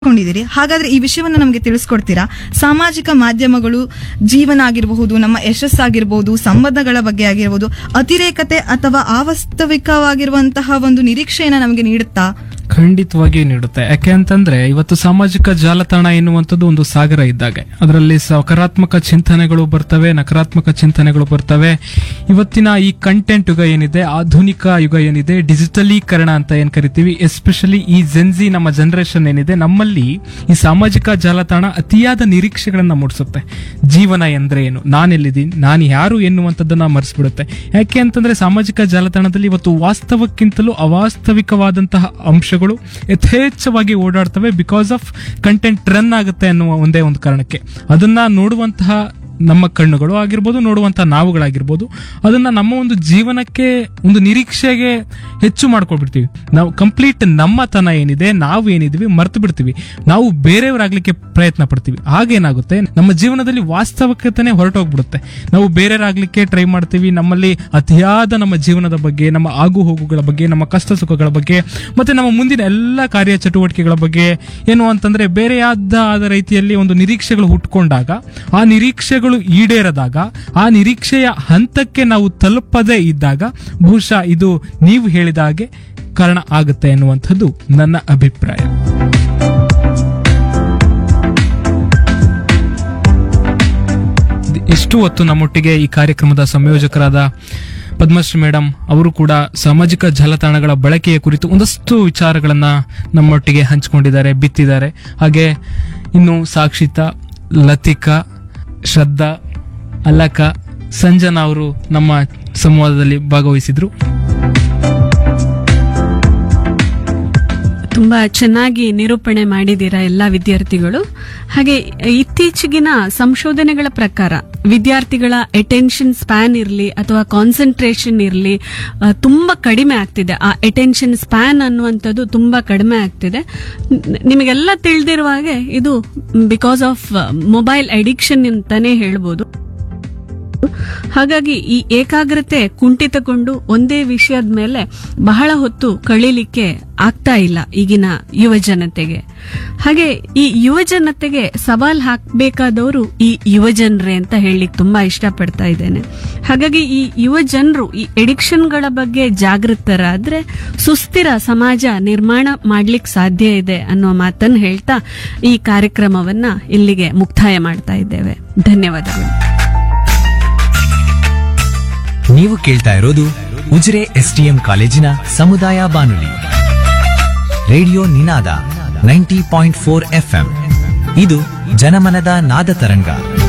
ಕೊಂಡಿದ್ದೀರಿ ಹಾಗಾದ್ರೆ ಈ ವಿಷಯವನ್ನ ನಮಗೆ ತಿಳಿಸ್ಕೊಡ್ತೀರಾ ಸಾಮಾಜಿಕ ಮಾಧ್ಯಮಗಳು ಜೀವನ ಆಗಿರಬಹುದು ನಮ್ಮ ಯಶಸ್ಸಾಗಿರ್ಬೋದು ಸಂಬಂಧಗಳ ಬಗ್ಗೆ ಆಗಿರ್ಬೋದು ಅತಿರೇಕತೆ ಅಥವಾ ಅವಾಸ್ತವಿಕವಾಗಿರುವಂತಹ ಒಂದು ನಿರೀಕ್ಷೆಯನ್ನ ನಮಗೆ ನೀಡುತ್ತಾ ಖಂಡಿತವಾಗಿಯೂ ನೀಡುತ್ತೆ ಯಾಕೆ ಅಂತಂದ್ರೆ ಇವತ್ತು ಸಾಮಾಜಿಕ ಜಾಲತಾಣ ಎನ್ನುವಂಥದ್ದು ಒಂದು ಸಾಗರ ಇದ್ದಾಗೆ ಅದರಲ್ಲಿ ಸಕಾರಾತ್ಮಕ ಚಿಂತನೆಗಳು ಬರ್ತವೆ ನಕಾರಾತ್ಮಕ ಚಿಂತನೆಗಳು ಬರ್ತವೆ ಇವತ್ತಿನ ಈ ಕಂಟೆಂಟ್ ಯುಗ ಏನಿದೆ ಆಧುನಿಕ ಯುಗ ಏನಿದೆ ಡಿಜಿಟಲೀಕರಣ ಅಂತ ಏನ್ ಕರಿತೀವಿ ಎಸ್ಪೆಷಲಿ ಈ ಜೆನ್ಜಿ ನಮ್ಮ ಜನರೇಷನ್ ಏನಿದೆ ನಮ್ಮಲ್ಲಿ ಈ ಸಾಮಾಜಿಕ ಜಾಲತಾಣ ಅತಿಯಾದ ನಿರೀಕ್ಷೆಗಳನ್ನ ಮೂಡಿಸುತ್ತೆ ಜೀವನ ಎಂದ್ರೆ ಏನು ನಾನೆಲ್ಲಿದ್ದೀನಿ ನಾನು ಯಾರು ಎನ್ನುವಂಥದ್ದನ್ನ ಮರೆಸ್ಬಿಡುತ್ತೆ ಯಾಕೆ ಅಂತಂದ್ರೆ ಸಾಮಾಜಿಕ ಜಾಲತಾಣದಲ್ಲಿ ಇವತ್ತು ವಾಸ್ತವಕ್ಕಿಂತಲೂ ಅವಾಸ್ತವಿಕವಾದಂತಹ ಅಂಶಗಳು ಯಥೇಚ್ಛವಾಗಿ ಓಡಾಡ್ತವೆ ಬಿಕಾಸ್ ಆಫ್ ಕಂಟೆಂಟ್ ರನ್ ಆಗುತ್ತೆ ಅನ್ನುವ ಒಂದೇ ಒಂದು ಕಾರಣಕ್ಕೆ ಅದನ್ನ ನೋಡುವಂತಹ ನಮ್ಮ ಕಣ್ಣುಗಳು ಆಗಿರ್ಬೋದು ನೋಡುವಂತಹ ನಾವುಗಳಾಗಿರ್ಬೋದು ಅದನ್ನ ನಮ್ಮ ಒಂದು ಜೀವನಕ್ಕೆ ಒಂದು ನಿರೀಕ್ಷೆಗೆ ಹೆಚ್ಚು ಮಾಡ್ಕೊಳ್ಬಿಡ್ತೀವಿ ನಾವು ಕಂಪ್ಲೀಟ್ ನಮ್ಮತನ ಏನಿದೆ ನಾವು ಏನಿದೀವಿ ಮರ್ತು ಬಿಡ್ತೀವಿ ನಾವು ಬೇರೆಯವರಾಗ್ಲಿಕ್ಕೆ ಪ್ರಯತ್ನ ಪಡ್ತೀವಿ ಆಗೇನಾಗುತ್ತೆ ನಮ್ಮ ಜೀವನದಲ್ಲಿ ವಾಸ್ತವಿಕತೆನೇ ಹೊರಟೋಗ್ಬಿಡುತ್ತೆ ನಾವು ಬೇರೆಯವರಾಗ್ಲಿಕ್ಕೆ ಟ್ರೈ ಮಾಡ್ತೀವಿ ನಮ್ಮಲ್ಲಿ ಅತಿಯಾದ ನಮ್ಮ ಜೀವನದ ಬಗ್ಗೆ ನಮ್ಮ ಆಗು ಹೋಗುಗಳ ಬಗ್ಗೆ ನಮ್ಮ ಕಷ್ಟ ಸುಖಗಳ ಬಗ್ಗೆ ಮತ್ತೆ ನಮ್ಮ ಮುಂದಿನ ಎಲ್ಲ ಕಾರ್ಯ ಚಟುವಟಿಕೆಗಳ ಬಗ್ಗೆ ಏನು ಅಂತಂದ್ರೆ ಬೇರೆಯಾದ ಆದ ರೀತಿಯಲ್ಲಿ ಒಂದು ನಿರೀಕ್ಷೆಗಳು ಹುಟ್ಕೊಂಡಾಗ ಆ ನಿರೀಕ್ಷೆಗಳು ಈಡೇರದಾಗ ಆ ನಿರೀಕ್ಷೆಯ ಹಂತಕ್ಕೆ ನಾವು ತಲುಪದೇ ಇದ್ದಾಗ ಬಹುಶಃ ಇದು ನೀವು ಹೇಳಿದ ಹಾಗೆ ಕಾರಣ ಆಗುತ್ತೆ ಎನ್ನುವಂಥದ್ದು ನನ್ನ ಅಭಿಪ್ರಾಯ ಎಷ್ಟು ಹೊತ್ತು ನಮ್ಮೊಟ್ಟಿಗೆ ಈ ಕಾರ್ಯಕ್ರಮದ ಸಂಯೋಜಕರಾದ ಪದ್ಮಶ್ರೀ ಮೇಡಮ್ ಅವರು ಕೂಡ ಸಾಮಾಜಿಕ ಜಾಲತಾಣಗಳ ಬಳಕೆಯ ಕುರಿತು ಒಂದಷ್ಟು ವಿಚಾರಗಳನ್ನ ನಮ್ಮೊಟ್ಟಿಗೆ ಹಂಚಿಕೊಂಡಿದ್ದಾರೆ ಬಿತ್ತಿದ್ದಾರೆ ಹಾಗೆ ಇನ್ನು ಸಾಕ್ಷಿತಾ ಲತಿಕಾ ಶ್ರದ್ಧಾ ಅಲಕ ಸಂಜನಾ ಅವರು ನಮ್ಮ ಸಂವಾದದಲ್ಲಿ ಭಾಗವಹಿಸಿದ್ರು ತುಂಬಾ ಚೆನ್ನಾಗಿ ನಿರೂಪಣೆ ಮಾಡಿದ್ದೀರಾ ಎಲ್ಲ ವಿದ್ಯಾರ್ಥಿಗಳು ಹಾಗೆ ಇತ್ತೀಚೆಗಿನ ಸಂಶೋಧನೆಗಳ ಪ್ರಕಾರ ವಿದ್ಯಾರ್ಥಿಗಳ ಅಟೆನ್ಷನ್ ಸ್ಪ್ಯಾನ್ ಇರಲಿ ಅಥವಾ ಕಾನ್ಸಂಟ್ರೇಷನ್ ಇರಲಿ ತುಂಬಾ ಕಡಿಮೆ ಆಗ್ತಿದೆ ಆ ಅಟೆನ್ಷನ್ ಸ್ಪ್ಯಾನ್ ಅನ್ನುವಂಥದ್ದು ತುಂಬಾ ಕಡಿಮೆ ಆಗ್ತಿದೆ ನ- ನಿಮಗೆಲ್ಲ ತಿಳಿದಿರುವ ಹಾಗೆ ಇದು ಬಿಕಾಸ್ ಆಫ್ ಮೊಬೈಲ್ ಅಡಿಕ್ಷನ್ ಅಂತಾನೆ ಹೇಳ್ಬೋದು ಹಾಗಾಗಿ ಈ ಏಕಾಗ್ರತೆ ಕುಂಠಿತಗೊಂಡು ಒಂದೇ ವಿಷಯದ ಮೇಲೆ ಬಹಳ ಹೊತ್ತು ಕಳೀಲಿಕ್ಕೆ ಆಗ್ತಾ ಇಲ್ಲ ಈಗಿನ ಯುವ ಜನತೆಗೆ ಹಾಗೆ ಈ ಯುವ ಜನತೆಗೆ ಸವಾಲ್ ಹಾಕಬೇಕಾದವರು ಈ ಯುವ ಜನರೇ ಅಂತ ಹೇಳಲಿಕ್ಕೆ ತುಂಬಾ ಇಷ್ಟಪಡ್ತಾ ಇದ್ದೇನೆ ಹಾಗಾಗಿ ಈ ಯುವ ಜನರು ಈ ಎಡಿಕ್ಷನ್ಗಳ ಬಗ್ಗೆ ಜಾಗೃತರಾದ್ರೆ ಸುಸ್ಥಿರ ಸಮಾಜ ನಿರ್ಮಾಣ ಮಾಡ್ಲಿಕ್ಕೆ ಸಾಧ್ಯ ಇದೆ ಅನ್ನೋ ಮಾತನ್ನು ಹೇಳ್ತಾ ಈ ಕಾರ್ಯಕ್ರಮವನ್ನ ಇಲ್ಲಿಗೆ ಮುಕ್ತಾಯ ಮಾಡ್ತಾ ಇದ್ದೇವೆ ಧನ್ಯವಾದಗಳು ನೀವು ಕೇಳ್ತಾ ಇರೋದು ಉಜಿರೆ ಎಸ್ಟಿಎಂ ಕಾಲೇಜಿನ ಸಮುದಾಯ ಬಾನುಲಿ radio Ninada ninety point four FM ಇದು ಜನಮನದ ನಾದ ತರಂಗ